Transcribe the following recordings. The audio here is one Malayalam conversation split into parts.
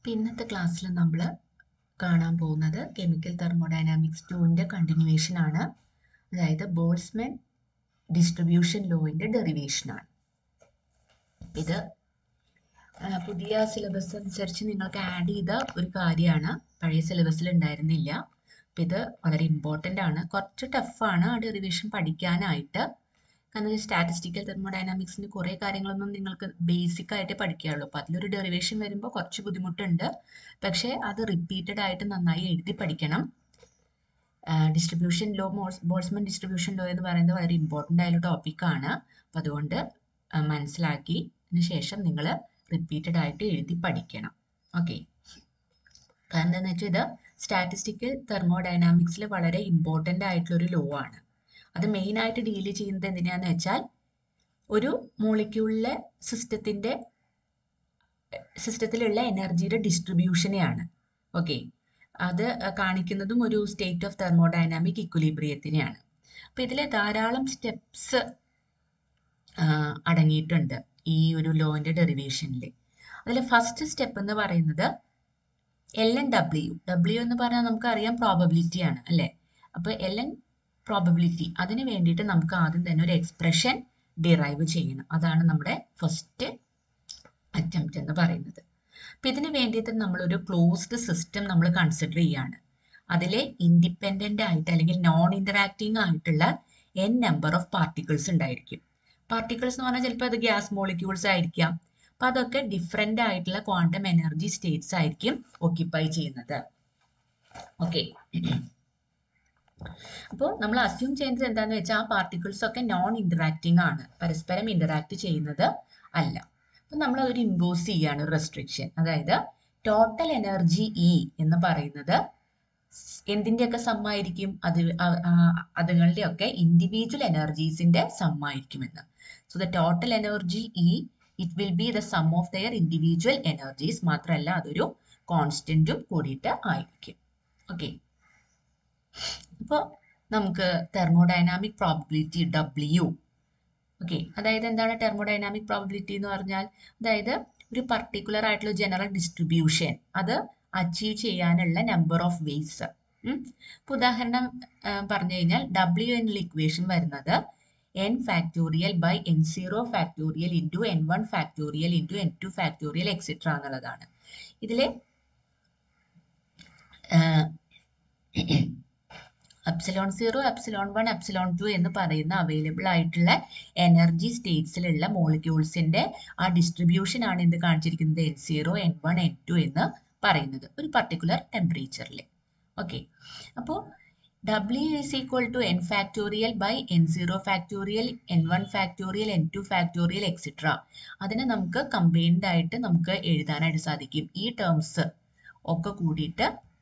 അപ്പോൾ ഇന്നത്തെ ക്ലാസ്സിൽ നമ്മൾ കാണാൻ പോകുന്നത് കെമിക്കൽ തെർമോഡൈനാമിക്സ് ടുവിൻ്റെ കണ്ടിന്യൂവേഷൻ ആണ് അതായത് ബോൾസ്മാൻ ഡിസ്ട്രിബ്യൂഷൻ ലോയിൻ്റെ ഡെറിവേഷനാണ് ഇത് ആ, പുതിയ സിലബസ് അനുസരിച്ച് നിങ്ങൾക്ക് ആഡ് ചെയ്ത ഒരു കാര്യമാണ് പഴയ സിലബസിൽ ഉണ്ടായിരുന്നില്ല അപ്പം ഇത് വളരെ ഇമ്പോർട്ടൻ്റ് ആണ് കുറച്ച് ടഫാണ് ആ ഡെറിവേഷൻ പഠിക്കാനായിട്ട് കാരണം സ്റ്റാറ്റിസ്റ്റിക്കൽ തെർമോഡൈനാമിക്സിന് കുറേ കാര്യങ്ങളൊന്നും നിങ്ങൾക്ക് ബേസിക് ആയിട്ട് പഠിക്കാറുള്ളൂ അപ്പോൾ അതിലൊരു ഡെറിവേഷൻ വരുമ്പോൾ കുറച്ച് ബുദ്ധിമുട്ടുണ്ട് പക്ഷേ അത് റിപ്പീറ്റഡ് ആയിട്ട് നന്നായി എഴുതി പഠിക്കണം distribution law Boltzmann distribution law എന്ന് പറയുന്നത് വളരെ ഇമ്പോർട്ടൻ്റ് ആയുള്ള ടോപ്പിക്കാണ് അപ്പോൾ അതുകൊണ്ട് ആ, മനസ്സിലാക്കിയതിന് ശേഷം നിങ്ങൾ റിപ്പീറ്റഡ് ആയിട്ട് എഴുതി പഠിക്കണം ഓക്കെ കാരണം എന്താണെന്ന് വെച്ചാൽ ഇത് സ്റ്റാറ്റിസ്റ്റിക്കൽ തെർമോഡൈനാമിക്സിൽ വളരെ ഇമ്പോർട്ടൻ്റ് ആയിട്ടുള്ള ഒരു ലോ ആണ് അത് മെയിൻ ആയിട്ട് ഡീൽ ചെയ്യുന്നത് എന്തിനാന്ന് വെച്ചാൽ ഒരു മോളിക്യൂളിലെ സിസ്റ്റത്തിൻ്റെ സിസ്റ്റത്തിലുള്ള എനർജിയുടെ ഡിസ്ട്രിബ്യൂഷനെയാണ് ഓക്കെ അത് കാണിക്കുന്നതും ഒരു സ്റ്റേറ്റ് ഓഫ് തെർമോഡൈനാമിക് ഇക്വലിബ്രിയത്തിനെയാണ് അപ്പോൾ ഇതിൽ ധാരാളം സ്റ്റെപ്സ് അടങ്ങിയിട്ടുണ്ട് ഈ ഒരു ലോൻ്റെ ഡെറിവേഷനിൽ അതിൽ ഫസ്റ്റ് സ്റ്റെപ്പ് എന്ന് പറയുന്നത് എൽ എൻ ഡബ്ല്യു ഡബ്ല്യു എന്ന് പറഞ്ഞാൽ നമുക്കറിയാം പ്രോബബിലിറ്റി ആണ് അല്ലേ അപ്പോൾ എൽ എൻ പ്രോബബിലിറ്റി അതിന് വേണ്ടിയിട്ട് നമുക്ക് ആദ്യം തന്നെ ഒരു എക്സ്പ്രഷൻ ഡിറൈവ് ചെയ്യണം അതാണ് നമ്മുടെ ഫസ്റ്റ് അറ്റംപ്റ്റ് എന്ന് പറയുന്നത് അപ്പം ഇതിന് വേണ്ടിയിട്ട് നമ്മളൊരു ക്ലോസ്ഡ് സിസ്റ്റം നമ്മൾ കൺസിഡർ ചെയ്യാണ് അതിലെ ഇൻഡിപെൻഡൻ്റ് ആയിട്ട് അല്ലെങ്കിൽ നോൺ ഇൻറ്ററാക്റ്റിംഗ് ആയിട്ടുള്ള എൻ നമ്പർ ഓഫ് പാർട്ടിക്കിൾസ് ഉണ്ടായിരിക്കും പാർട്ടിക്കിൾസ് എന്ന് പറഞ്ഞാൽ ചിലപ്പോൾ അത് ഗ്യാസ് മോളിക്യൂൾസ് ആയിരിക്കാം അപ്പം അതൊക്കെ ഡിഫറെൻ്റ് ആയിട്ടുള്ള ക്വാണ്ടം എനർജി സ്റ്റേറ്റ്സ് ആയിരിക്കും ഓക്യുപ്പൈ ചെയ്യുന്നത് ഓക്കെ അപ്പോൾ നമ്മൾ അസ്യൂം ചെയ്യുന്നത് എന്താണെന്ന് വെച്ചാൽ ആ പാർട്ടിക്കിൾസ് ഒക്കെ നോൺ ഇൻറ്ററാക്റ്റിംഗ് ആണ് പരസ്പരം ഇൻറ്ററാക്ട് ചെയ്യുന്നത് അല്ല അപ്പം നമ്മൾ അതൊരു ഇമ്പോസ് ചെയ്യാണ് റെസ്ട്രിക്ഷൻ അതായത് ടോട്ടൽ എനർജി ഇ എന്ന് പറയുന്നത് എന്തിൻ്റെയൊക്കെ സമ്മായിരിക്കും അത് അ- ആ- അതുകളുടെയൊക്കെ ഇൻഡിവിജ്വൽ എനർജീസിന്റെ സമ്മായിരിക്കുമെന്ന് so the total energy E it will be the sum of their individual energies മാത്രമല്ല അതൊരു കോൺസ്റ്റന്റും കൂടിയിട്ട് ആയിരിക്കും ഓക്കെ അപ്പോൾ നമുക്ക് തെർമോഡൈനാമിക് പ്രോബിലിറ്റി ഡബ്ല്യു ഓക്കെ അതായത് എന്താണ് തെർമോഡൈനാമിക് പ്രോബിലിറ്റി എന്ന് പറഞ്ഞാൽ അതായത് ഒരു പർട്ടിക്കുലർ ആയിട്ടുള്ള ജനറൽ ഡിസ്ട്രിബ്യൂഷൻ അത് അച്ചീവ് ചെയ്യാനുള്ള നമ്പർ ഓഫ് വേസ് ഇപ്പോൾ ഉദാഹരണം ആ, പറഞ്ഞു കഴിഞ്ഞാൽ ഡബ്ല്യു എന്നുള്ള ഇക്വേഷൻ വരുന്നത് N factorial by N zero factorial into N one factorial into N two factorial etcetera എന്നുള്ളതാണ് ഇതിലെ epsilon zero epsilon one epsilon two എന്ന് പറയുന്ന അവൈലബിൾ ആയിട്ടുള്ള എനർജി സ്റ്റേറ്റ്സിലുള്ള മോളിക്യൂൾസിന്റെ ആ ഡിസ്ട്രിബ്യൂഷൻ ആണ് എന്ത് കാണിച്ചിരിക്കുന്നത് N zero N one N two എന്ന് പറയുന്നത് ഒരു പർട്ടിക്കുലർ ടെമ്പറേച്ചറിൽ ഓക്കെ അപ്പോൾ W is equal to N factorial by N zero factorial N one factorial N two factorial etcetera അതിനെ നമുക്ക് കമ്പൈൻഡ് ആയിട്ട് നമുക്ക് എഴുതാനായിട്ട് സാധിക്കും ഈ ടേംസ് ഒക്കെ കൂടിയിട്ട്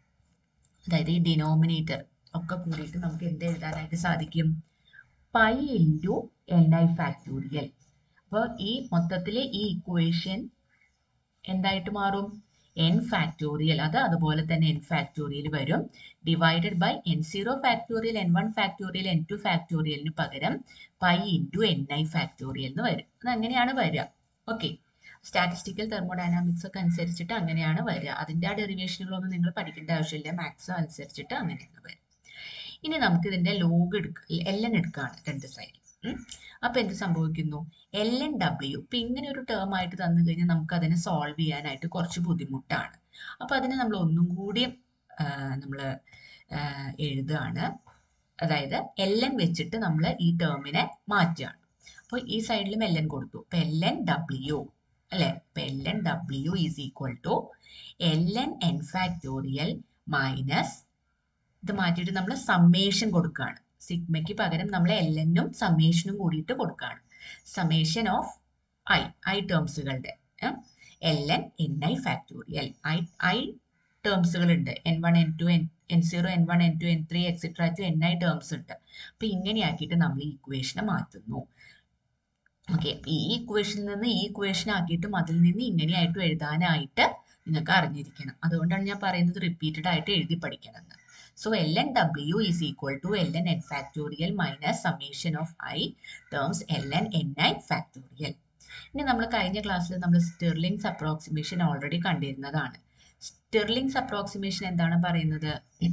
അതായത് ഈ ഡിനോമിനേറ്റർ ഒക്കെ കൂടിയിട്ട് നമുക്ക് എന്ത് എഴുതാനായിട്ട് സാധിക്കും pi into N I factorial അപ്പോൾ ഈ മൊത്തത്തിലെ ഈ ഇക്വേഷൻ എന്തായിട്ട് മാറും എൻ ഫാക്ടോറിയൽ അത് അതുപോലെ തന്നെ എൻ ഫാക്ടോറിയൽ വരും divided by N zero factorial N one factorial N two ഫാക്ടോറിയലിന് പകരം pi into N I factorial എന്ന് വരും അത് അങ്ങനെയാണ് വരിക ഓക്കെ സ്റ്റാറ്റിസ്റ്റിക്കൽ തെർമോഡൈനാമിക്സ് ഒക്കെ അനുസരിച്ചിട്ട് അങ്ങനെയാണ് വരിക അതിൻ്റെ ആ ഡെറിവേഷനുകളൊന്നും നിങ്ങൾ പഠിക്കേണ്ട ആവശ്യമില്ല മാത്സ് അനുസരിച്ചിട്ട് അങ്ങനെയാണ് വരിക ഇനി നമുക്ക് ഇതിന്റെ ലോഗ് എടുക്ക എൽ എൻ എടുക്കുകയാണ് രണ്ട് സൈഡിൽ അപ്പൊ എന്ത് സംഭവിക്കുന്നു എൽ എൻ ഡബ്ല്യു ഇപ്പൊ ഇങ്ങനെ ഒരു ടേം ആയിട്ട് തന്നു കഴിഞ്ഞാൽ നമുക്ക് അതിനെ സോൾവ് ചെയ്യാനായിട്ട് കുറച്ച് ബുദ്ധിമുട്ടാണ് അപ്പൊ അതിനെ നമ്മൾ ഒന്നും കൂടി നമ്മൾ എഴുതുകയാണ് അതായത് എൽ എൻ വെച്ചിട്ട് നമ്മൾ ഈ ടേമിനെ മാറ്റുകയാണ് അപ്പോൾ ഈ സൈഡിലും എൽ എൻ കൊടുത്തു അപ്പൊ എൽ എൻ ഡബ്ല്യു അല്ലെ അപ്പൊ L N W is equal to L N N factorial minus ഇത് മാറ്റിയിട്ട് നമ്മൾ സമ്മേഷൻ കൊടുക്കുകയാണ് സിഗ്മയ്ക്ക് പകരം നമ്മൾ എൽ എന്നും സമ്മേഷനും കൂടിയിട്ട് കൊടുക്കുകയാണ് സമ്മേഷൻ ഓഫ് ഐ ഐ ടേംസുകളുടെ L N N I factorial I I ടേംസുകൾ ഉണ്ട് N one N two N N zero N one N two N three etcetera to N I terms ഉണ്ട് അപ്പൊ ഇങ്ങനെയാക്കിയിട്ട് നമ്മൾ ഈ ഇക്വേഷനെ മാറ്റുന്നു ഓക്കെ ഈ ഇക്വേഷനിൽ നിന്ന് ഈ ഇക്വേഷൻ ആക്കിയിട്ടും അതിൽ നിന്ന് ഇങ്ങനെയായിട്ടും എഴുതാനായിട്ട് നിങ്ങൾക്ക് അറിഞ്ഞിരിക്കണം അതുകൊണ്ടാണ് ഞാൻ പറയുന്നത് റിപ്പീറ്റഡ് ആയിട്ട് എഴുതി പഠിക്കണം എന്ന് So ln w is equal to ln n factorial minus summation of i terms ln ni factorial. ഇനി നമ്മൾ കഴിഞ്ഞ ക്ലാസ്സിൽ നമ്മൾ സ്റ്റിർലിംഗ്സ് അപ്രോക്സിമേഷൻ ഓൾറെഡി കണ്ടിരുന്നതാണ് സ്റ്റിർലിംഗ്സ് അപ്രോക്സിമേഷൻ എന്താണ് പറയുന്നത്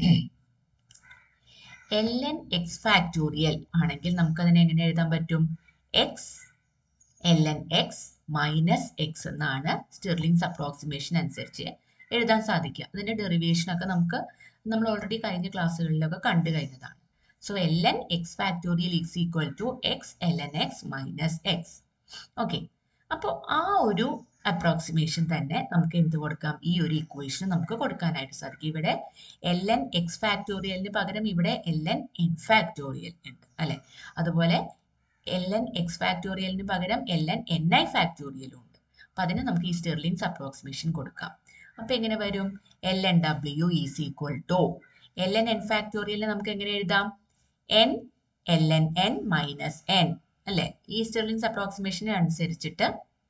എൽ എൻ എക്സ് ഫാക്ടോറിയൽ ആണെങ്കിൽ നമുക്കതിനെ എങ്ങനെ എഴുതാൻ പറ്റും X L N X minus X എന്നാണ് സ്റ്റിർലിംഗ്സ് അപ്രോക്സിമേഷൻ അനുസരിച്ച് എഴുതാൻ സാധിക്കുക അതിന്റെ ഡെറിവേഷൻ ഒക്കെ നമുക്ക് നമ്മൾ ഓൾറെഡി കഴിഞ്ഞ ക്ലാസ്സുകളിലൊക്കെ കണ്ടു കഴിഞ്ഞതാണ് so L N X factorial is equal to X L N X minus X okay അപ്പോൾ ആ ഒരു അപ്രോക്സിമേഷൻ തന്നെ നമുക്ക് എന്ത് കൊടുക്കാം ഈ ഒരു ഇക്വേഷൻ നമുക്ക് കൊടുക്കാനായിട്ട് സാധിക്കും ഇവിടെ എൽ എൻ എക്സ് ഫാക്ടോറിയലിന് പകരം ഇവിടെ എൽ എൻ എൻ ഫാക്ടോറിയൽ ഉണ്ട് അല്ലെ അതുപോലെ എൽ എൻ എക്സ് ഫാക്ടോറിയലിന് പകരം എൽ എൻ എൻ ഐ ഫാക്ടോറിയലും ഉണ്ട് അപ്പൊ അതിന് നമുക്ക് ഈ സ്റ്റെർലിംഗ്സ് അപ്രോക്സിമേഷൻ കൊടുക്കാം അപ്പൊ എങ്ങനെ വരും L N W is equal to L N N ഫാക്ടോറിയലിന് നമുക്ക് എങ്ങനെ എഴുതാം N L N N minus N അല്ലെ ഈ സ്റ്റെർലിംഗ്സ് അപ്രോക്സിമേഷൻ അനുസരിച്ചിട്ട്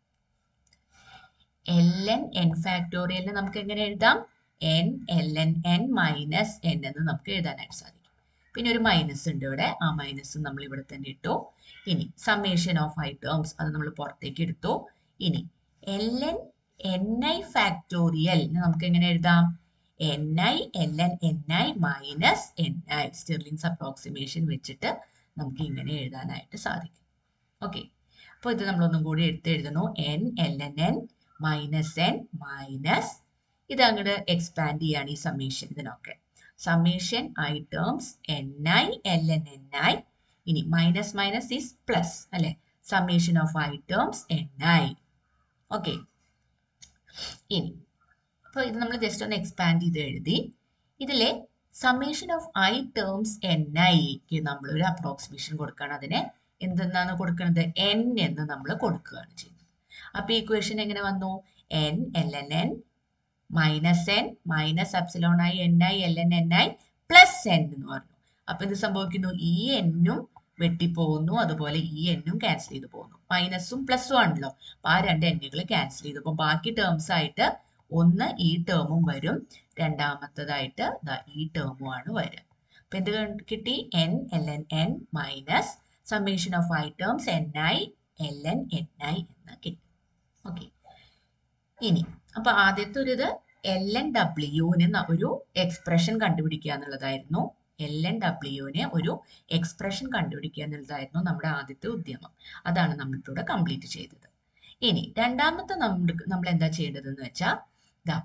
എൽ എൻ എൻ ഫാക്ടോറിയലിന് നമുക്ക് എങ്ങനെ എഴുതാം N L N N minus N എന്ന് നമുക്ക് എഴുതാനായിട്ട് സാധിക്കും പിന്നെ ഒരു മൈനസ് ഉണ്ട് ഇവിടെ ആ മൈനസ് നമ്മൾ ഇവിടെ തന്നെ ഇട്ടു ഇനി സമ്മേഷൻ ഓഫ് ഐ ടേംസ് അത് നമ്മൾ പുറത്തേക്ക് എടുത്തു ഇനി L N N I factorial നമുക്ക് എങ്ങനെ എഴുതാം N I L N N I minus N I Stirling's approximation വെച്ചിട്ട് നമുക്ക് ഇങ്ങനെ എഴുതാനായിട്ട് സാധിക്കും ഓക്കെ അപ്പോൾ ഇത് നമ്മളൊന്നും കൂടി എടുത്ത് എഴുതുന്നു N L N N minus N minus ഇത് അങ്ങോട്ട് എക്സ്പാൻഡ് ചെയ്യാണ് ഈ സമ്മേഷൻ ഇതിനൊക്കെ summation I terms N I L N N I ഇനി മൈനസ് മൈനസ് ഈസ് പ്ലസ് അല്ലെ summation of I terms N I okay ഇനി അപ്പോൾ ഇത് നമ്മൾ ജസ്റ്റ് ഒന്ന് എക്സ്പാൻഡ് ചെയ്ത് എഴുതി ഇതിലെ summation of I terms N ഐക്ക് നമ്മൾ ഒരു അപ്രോക്സിമേഷൻ കൊടുക്കുകയാണ് അതിനെ എന്തെന്നാണ് കൊടുക്കുന്നത് എൻ എന്ന് നമ്മൾ കൊടുക്കുകയാണ് ചെയ്യുന്നത് അപ്പൊ ഇക്വേഷൻ എങ്ങനെ വന്നു N L N N minus N minus epsilon I N I L N N I plus N എന്ന് പറഞ്ഞു അപ്പൊ ഇത് സംഭവിക്കുന്നു ഈ എന്നും വെട്ടിപ്പോകുന്നു അതുപോലെ ഈ എന്നും ക്യാൻസൽ ചെയ്ത് പോകുന്നു മൈനസും പ്ലസും ആണല്ലോ അപ്പൊ ആ രണ്ട് എന്നുകൾ ക്യാൻസൽ ചെയ്തു അപ്പൊ ബാക്കി ടേംസ് ആയിട്ട് ഒന്ന് ഈ ടേമും വരും രണ്ടാമത്തതായിട്ട് ദാ ഈ ടേമും ആണ് വരിക അപ്പൊ എന്ത് കിട്ടി N L N N minus summation of I terms N I L N N I എന്ന് കിട്ടി ഓക്കെ ഇനി അപ്പൊ ആദ്യത്തെ ഒരു ഇത് എൽ എൻ ഡബ്ല്യുവിന് ഒരു എക്സ്പ്രഷൻ കണ്ടുപിടിക്കുക എന്നുള്ളതായിരുന്നു എൽ എൻ ഡബ്ല്യുവിന് ഒരു എക്സ്പ്രഷൻ കണ്ടുപിടിക്കുക എന്നുള്ളതായിരുന്നു നമ്മുടെ ആദ്യത്തെ ഉദ്യമം അതാണ് നമ്മളിവിടെ കംപ്ലീറ്റ് ചെയ്തത് ഇനി രണ്ടാമത്തെ നമ്മൾ നമ്മൾ എന്താ ചെയ്യേണ്ടതെന്ന് വെച്ചാൽ ഇതാ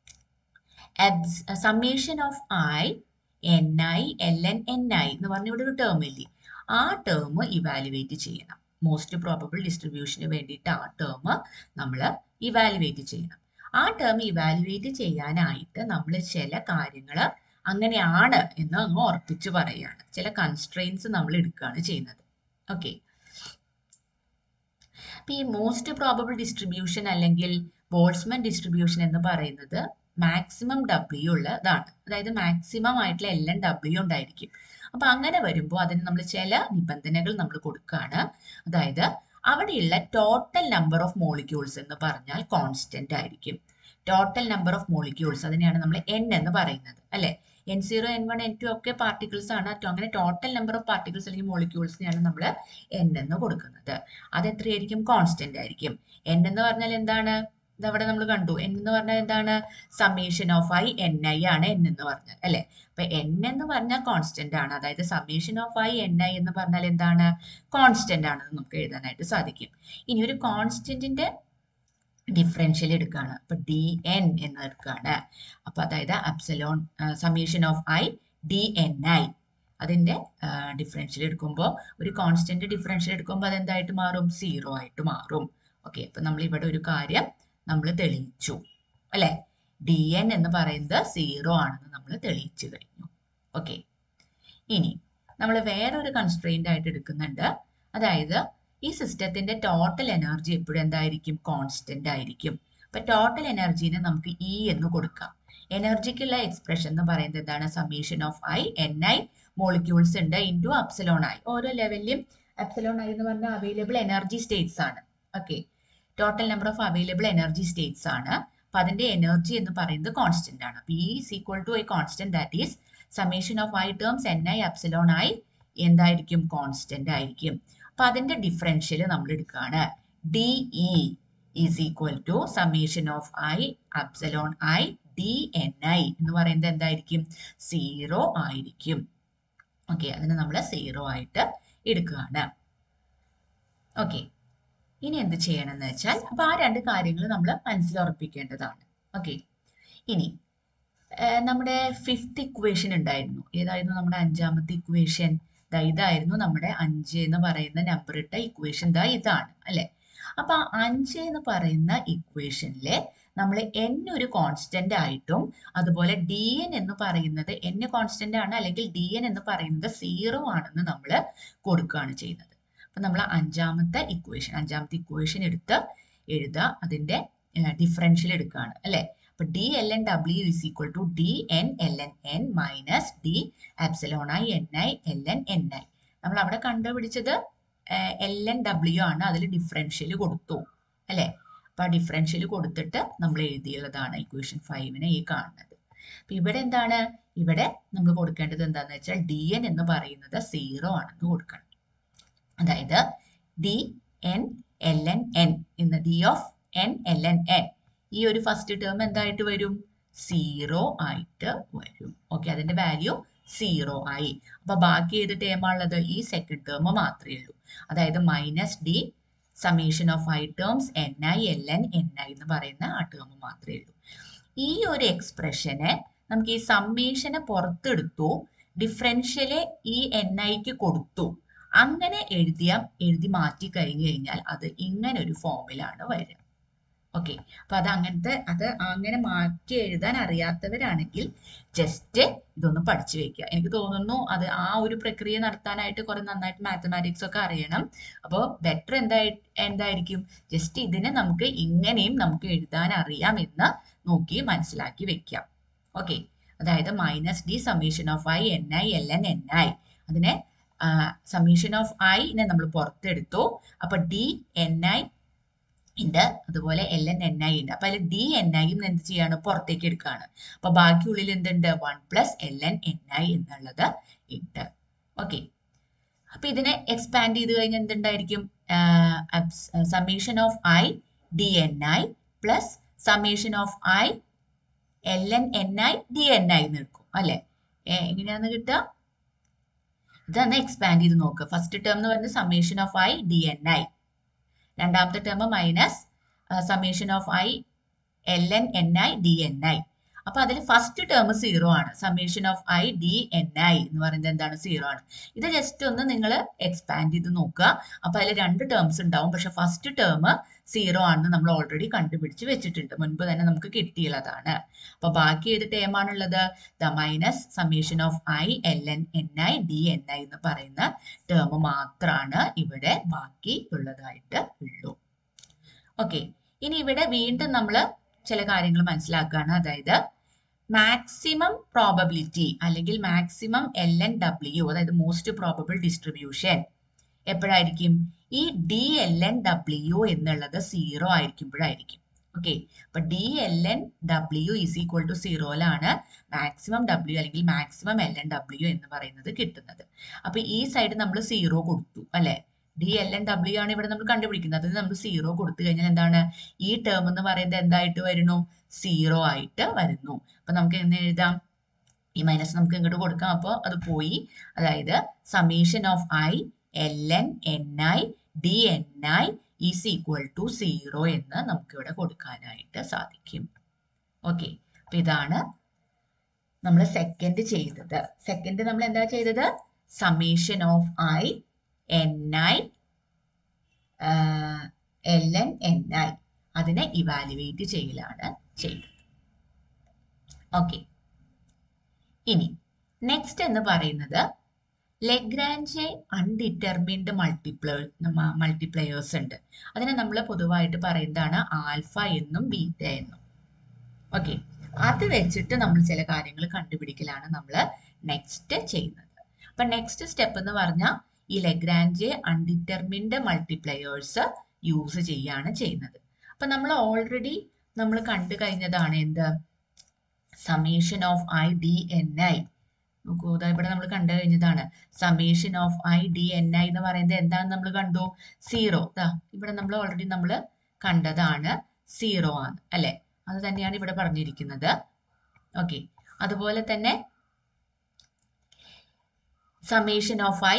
summation of I N I L N N I എന്ന് പറഞ്ഞ ഇവിടെ ഒരു ടേം ഇല്ലേ ആ ടേം ഇവാലുവേറ്റ് ചെയ്യണം മോസ്റ്റ് പ്രോബബിൾ ഡിസ്ട്രിബ്യൂഷന് വേണ്ടിയിട്ട് ആ ടേം നമ്മൾ ഇവാലുവേറ്റ് ചെയ്യണം ആ ടേം ഇവാലുവേറ്റ് ചെയ്യാനായിട്ട് നമ്മൾ ചില കാര്യങ്ങൾ അങ്ങനെയാണ് എന്ന് അങ്ങ് ഉറപ്പിച്ച് പറയുകയാണ് ചില കൺസ്ട്രെയിൻസ് നമ്മൾ എടുക്കുകയാണ് ചെയ്യുന്നത് ഓക്കെ ഈ മോസ്റ്റ് പ്രോബബിൾ ഡിസ്ട്രിബ്യൂഷൻ അല്ലെങ്കിൽ ബോൾസ്മൻ ഡിസ്ട്രിബ്യൂഷൻ എന്ന് പറയുന്നത് മാക്സിമം ഡബ്ല്യു ഉള്ളതാണ് അതായത് മാക്സിമം ആയിട്ടുള്ള എല്ലാം ഡബ്ല്യു ഉണ്ടായിരിക്കും അപ്പൊ അങ്ങനെ വരുമ്പോൾ അതിന് നമ്മൾ ചില നിബന്ധനകൾ നമ്മൾ കൊടുക്കുകയാണ് അതായത് അവിടെയുള്ള ടോട്ടൽ നമ്പർ ഓഫ് മോളിക്യൂൾസ് എന്ന് പറഞ്ഞാൽ കോൺസ്റ്റന്റ് ആയിരിക്കും ടോട്ടൽ നമ്പർ ഓഫ് മോളിക്യൂൾസ് അതിനെയാണ് നമ്മൾ എൻ എന്ന് പറയുന്നത് അല്ലെ N zero N one N two ഒക്കെ പാർട്ടിക്കിൾസ് ആണ് അങ്ങനെ ടോട്ടൽ നമ്പർ ഓഫ് പാർട്ടിക്കിൾസ് അല്ലെങ്കിൽ മോളിക്യൂൾസിനെയാണ് നമ്മൾ എൻ എന്ന് കൊടുക്കുന്നത് അത് എത്രയായിരിക്കും കോൺസ്റ്റന്റ് ആയിരിക്കും എൻ എന്ന് പറഞ്ഞാൽ എന്താണ് ഇതവിടെ നമ്മൾ കണ്ടു എൻ എന്ന് പറഞ്ഞാൽ എന്താണ് summation of I N I ആണ് എൻ എന്ന് പറഞ്ഞാൽ അല്ലെ അപ്പൊ എൻ എന്ന് പറഞ്ഞാൽ കോൺസ്റ്റന്റ് ആണ് അതായത് summation of I N I എന്ന് പറഞ്ഞാൽ എന്താണ് കോൺസ്റ്റന്റ് ആണെന്ന് നമുക്ക് എഴുതാനായിട്ട് സാധിക്കും ഇനി ഒരു കോൺസ്റ്റന്റിന്റെ ഡിഫറൻഷ്യൽ എടുക്കുകയാണ് അപ്പൊ ഡി എൻ എന്ന് എടുക്കുകയാണ് അപ്പൊ അതായത് epsilon summation of I D N I അതിന്റെ ഡിഫറൻഷ്യൽ എടുക്കുമ്പോൾ ഒരു കോൺസ്റ്റന്റ് ഡിഫറൻഷ്യൽ എടുക്കുമ്പോൾ അതെന്തായിട്ട് മാറും സീറോ ആയിട്ട് മാറും ഓക്കെ അപ്പൊ നമ്മൾ ഇവിടെ ഒരു കാര്യം നമ്മൾ തെളിയിച്ചു അല്ലെ ഡി എൻ എന്ന് പറയുന്നത് സീറോ ആണെന്ന് നമ്മൾ തെളിയിച്ചു കഴിഞ്ഞു ഓക്കെ ഇനി നമ്മൾ വേറൊരു കൺസ്ട്രെയിന്റ് ആയിട്ട് എടുക്കുന്നുണ്ട് അതായത് ഈ സിസ്റ്റത്തിന്റെ ടോട്ടൽ എനർജി എപ്പോഴും എന്തായിരിക്കും കോൺസ്റ്റന്റ് ആയിരിക്കും അപ്പൊ ടോട്ടൽ എനർജീനെ നമുക്ക് ഇ എന്ന് കൊടുക്കാം എനർജിക്കുള്ള എക്സ്പ്രഷൻ എന്ന് പറയുന്നത് എന്താണ് summation of I N i molecules ഉണ്ട് ഇൻറ്റു അപ്സലോൺ ഐ ഓരോ ലെവലിലും അപ്സലോൺ ഐ എന്ന് പറഞ്ഞാൽ അവൈലബിൾ എനർജി സ്റ്റേറ്റ്സ് ആണ് okay total number of available energy states ആണ് അപ്പൊ അതിന്റെ എനർജി എന്ന് പറയുന്നത് കോൺസ്റ്റന്റ് ആണ് p is equal to i constant that is summation of I terms N i epsilon i എന്തായിരിക്കും കോൺസ്റ്റന്റ് ആയിരിക്കും അപ്പൊ അതിന്റെ ഡിഫറൻഷ്യൽ നമ്മൾ എടുക്കുകയാണ് d e is equal to summation of I epsilon i D N I എന്ന് പറയുന്നത് എന്തായിരിക്കും സീറോ ആയിരിക്കും ഓക്കെ അതിനെ നമ്മൾ സീറോ ആയിട്ട് എടുക്കുകയാണ് ഓക്കെ ഇനി എന്ത് ചെയ്യണമെന്ന് വെച്ചാൽ അപ്പൊ ആ രണ്ട് കാര്യങ്ങൾ നമ്മൾ മനസ്സിലുറപ്പിക്കേണ്ടതാണ് ഓക്കെ ഇനി ഏർ നമ്മുടെ ഫിഫ്ത്ത് ഇക്വേഷൻ ഉണ്ടായിരുന്നു ഏതായിരുന്നു നമ്മുടെ അഞ്ചാമത്തെ ഇക്വേഷൻ ദാ ഇതായിരുന്നു നമ്മുടെ അഞ്ച് എന്ന് പറയുന്ന നമ്പർ ഇട്ട ഇക്വേഷൻ ദാ ഇതാണ് അല്ലെ അപ്പൊ ആ അഞ്ച് എന്ന് പറയുന്ന ഇക്വേഷനിലെ നമ്മൾ എൻ ഒരു കോൺസ്റ്റന്റ് ആയിട്ടും അതുപോലെ ഡി എൻ എന്ന് പറയുന്നത് എൻ കോൺസ്റ്റന്റ് ആണ് അല്ലെങ്കിൽ ഡി എൻ എന്ന് പറയുന്നത് സീറോ ആണെന്ന് നമ്മൾ കൊടുക്കുകയാണ് ചെയ്യുന്നത് അപ്പൊ നമ്മൾ അഞ്ചാമത്തെ ഇക്വേഷൻ അഞ്ചാമത്തെ ഇക്വേഷൻ എടുത്ത് എഴുതുക അതിന്റെ ഡിഫറൻഷ്യൽ എടുക്കുകയാണ് അല്ലെ അപ്പൊ ഡി എൽ എൻ ഡബ്ല്യു is equal to d n L N N minus d epsilon i N I L N N i നമ്മൾ അവിടെ കണ്ടുപിടിച്ചത് എൽ എൻ ഡബ്ല്യു ആണ് അതിൽ ഡിഫറൻഷ്യൽ കൊടുത്തു അല്ലെ അപ്പൊ ആ ഡിഫറൻഷ്യൽ കൊടുത്തിട്ട് നമ്മൾ എഴുതിയുള്ളതാണ് ഇക്വേഷൻ ഫൈവിനെ ഈ കാണുന്നത് അപ്പൊ ഇവിടെ എന്താണ് ഇവിടെ നമ്മൾ കൊടുക്കേണ്ടത് എന്താന്ന് വെച്ചാൽ ഡി എൻ എന്ന് പറയുന്നത് സീറോ ആണെന്ന് കൊടുക്കണം അതായത് d n L N n ഇന്ന് d of n L N n ഈ ഒരു ഫസ്റ്റ് ടേം എന്തായിട്ട് വരും സീറോ ആയിട്ട് വരും ഓക്കെ അതിന്റെ വാല്യൂ സീറോ ആയി അപ്പൊ ബാക്കി ഏത് ടേമാണുള്ളത് ഈ സെക്കൻഡ് ടേം മാത്രമേ ഉള്ളൂ അതായത് minus d summation of I terms N I L N N I എന്ന് പറയുന്ന ആ ടേം മാത്രമേ ഉള്ളൂ ഈ ഒരു എക്സ്പ്രഷനെ നമുക്ക് ഈ സമ്മേഷനെ പുറത്തെടുത്തു ഡിഫറൻഷ്യല് ഈ എൻ ഐക്ക് കൊടുത്തു അങ്ങനെ എഴുതിയ എഴുതി മാറ്റി കഴിഞ്ഞു കഴിഞ്ഞാൽ അത് ഇങ്ങനെ ഒരു ഫോമിലാണ് വരിക ഓക്കെ അപ്പൊ അത് അങ്ങനത്തെ അത് അങ്ങനെ മാറ്റി എഴുതാൻ അറിയാത്തവരാണെങ്കിൽ ജസ്റ്റ് ഇതൊന്ന് പഠിച്ചു വെക്കുക എനിക്ക് തോന്നുന്നു അത് ആ ഒരു പ്രക്രിയ നടത്താനായിട്ട് കുറെ നന്നായിട്ട് മാത്തമാറ്റിക്സ് ഒക്കെ അറിയണം അപ്പോൾ ബെറ്റർ എന്തായി എന്തായിരിക്കും ജസ്റ്റ് ഇതിനെ നമുക്ക് ഇങ്ങനെയും നമുക്ക് എഴുതാൻ അറിയാം എന്ന് നോക്കി മനസ്സിലാക്കി വെക്കാം ഓക്കെ അതായത് minus d summation of I N I L N N i അതിനെ സമീഷൻ ഓഫ് ഐനെ നമ്മൾ പുറത്തെടുത്തു അപ്പൊ ഡി എൻ ഐ ഉണ്ട് അതുപോലെ എൽ എൻ എൻ ഐ ഉണ്ട് അപ്പൊ അതിൽ ഡി എൻ ഐയും എന്ത് ചെയ്യാണ് പുറത്തേക്ക് എടുക്കുകയാണ് അപ്പൊ ബാക്കിയുള്ളിൽ എന്തുണ്ട് one plus l N N i എന്നുള്ളത് ഉണ്ട് ഓക്കെ അപ്പൊ ഇതിനെ എക്സ്പാൻഡ് ചെയ്ത് കഴിഞ്ഞാൽ എന്തുണ്ടായിരിക്കും summation of I D N I plus summation of i L N N i D N I എന്ന് എടുക്കും അല്ലെ എങ്ങനെയാന്ന് കിട്ടുക ഇതൊന്ന് എക്സ്പാൻഡ് ചെയ്ത് നോക്കുക ഫസ്റ്റ് ടേം എന്ന് പറയുന്നത് summation of I D N i രണ്ടാമത്തെ term minus summation of i L N N i D N i അപ്പൊ അതിൽ ഫസ്റ്റ് ടേം സീറോ ആണ് summation of I D N I എന്ന് പറയുന്നത് എന്താണ് സീറോ ആണ് ഇത് ജസ്റ്റ് ഒന്ന് നിങ്ങൾ എക്സ്പാൻഡ് ചെയ്ത് നോക്കുക അപ്പൊ അതിൽ രണ്ട് ടേംസ് ഉണ്ടാവും പക്ഷെ ഫസ്റ്റ് ടേം സീറോ ആണെന്ന് നമ്മൾ ഓൾറെഡി കണ്ടുപിടിച്ച് വെച്ചിട്ടുണ്ട് മുൻപ് തന്നെ നമുക്ക് കിട്ടിയുള്ളതാണ് അപ്പൊ ബാക്കി ഏത് ടേം ആണുള്ളത് the minus summation of i L N N i D N I എന്ന് പറയുന്ന ടേം മാത്രമാണ് ഇവിടെ ബാക്കി ഉള്ളതായിട്ട് ഉള്ളൂ ഓക്കെ ഇനി ഇവിടെ വീണ്ടും നമ്മൾ ചില കാര്യങ്ങൾ മനസ്സിലാക്കുകയാണ് അതായത് മാക്സിമം പ്രോബബിലിറ്റി അല്ലെങ്കിൽ മാക്സിമം എൽ എൻ ഡബ്ല്യു അതായത് മോസ്റ്റ് പ്രോബബിൾ ഡിസ്ട്രിബ്യൂഷൻ എപ്പോഴായിരിക്കും ഈ ഡി എൽ എൻ ഡബ്ല്യു എന്നുള്ളത് സീറോ ആയിരിക്കുമ്പോഴായിരിക്കും ഓക്കെ അപ്പൊ d l N W is equal to സീറോയിലാണ് മാക്സിമം ഡബ്ല്യു അല്ലെങ്കിൽ മാക്സിമം എൽ എൻ ഡബ്ല്യു എന്ന് പറയുന്നത് കിട്ടുന്നത് അപ്പൊ ഈ സൈഡ് നമ്മൾ സീറോ കൊടുത്തു അല്ലെ ഡി എൽ എൻ ഡബ്ല്യു ആണ് ഇവിടെ നമ്മൾ കണ്ടുപിടിക്കുന്നത് അതിന് നമ്മൾ സീറോ കൊടുത്തു കഴിഞ്ഞാൽ എന്താണ് ഈ ടേം എന്ന് പറയുന്നത് എന്തായിട്ട് വരുന്നു സീറോ ആയിട്ട് വരുന്നു അപ്പൊ നമുക്ക് എന്ന് എഴുതാം ഈ മൈനസ് നമുക്ക് ഇങ്ങോട്ട് കൊടുക്കാം അപ്പോൾ അത് പോയി അതായത് summation of i L N N i D N i is equal to zero എന്ന് നമുക്ക് ഇവിടെ കൊടുക്കാനായിട്ട് സാധിക്കും ഓക്കെ അപ്പൊ ഇതാണ് നമ്മൾ സെക്കൻഡ് ചെയ്തത് സെക്കൻഡ് നമ്മൾ എന്താ ചെയ്തത് summation of I N I L N N i അതിനെ ഇവാലുവേറ്റ് ചെയ്യലാണ് ചെയ്തത് ഓക്കെ ഇനി നെക്സ്റ്റ് എന്ന് പറയുന്നത് ലെഗ്രാൻജെ അൺഡിറ്റർമിൻഡ് മൾട്ടിപ്ലേ മൾട്ടിപ്ലയേഴ്സ് ഉണ്ട് അതിനെ നമ്മൾ പൊതുവായിട്ട് പറയുന്നതാണ് ആൽഫ എന്നും ബീറ്റ എന്നും ഓക്കെ അത് വെച്ചിട്ട് നമ്മൾ ചില കാര്യങ്ങൾ കണ്ടുപിടിക്കലാണ് നമ്മൾ നെക്സ്റ്റ് ചെയ്യുന്നത് അപ്പൊ നെക്സ്റ്റ് സ്റ്റെപ്പ് എന്ന് പറഞ്ഞാൽ ഈ ലെഗ്രാൻജെ അൺഡിറ്റർമിൻഡ് മൾട്ടിപ്ലയേഴ്സ് യൂസ് ചെയ്യാണ് ചെയ്യുന്നത് അപ്പൊ നമ്മൾ ഓൾറെഡി നമ്മൾ കണ്ടു കഴിഞ്ഞതാണ് എന്ത് summation of I D N i നോക്കൂ ഇതാ ഇവിടെ നമ്മൾ കണ്ടു കഴിഞ്ഞതാണ് summation of I D N I എന്ന് പറയുന്നത് എന്താണെന്ന് നമ്മൾ കണ്ടു സീറോ ഇതാ ഇവിടെ നമ്മൾ ഓൾറെഡി നമ്മൾ കണ്ടതാണ് സീറോ ആണ് അല്ലെ അത് തന്നെയാണ് ഇവിടെ പറഞ്ഞിരിക്കുന്നത് ഓക്കെ അതുപോലെ തന്നെ summation of i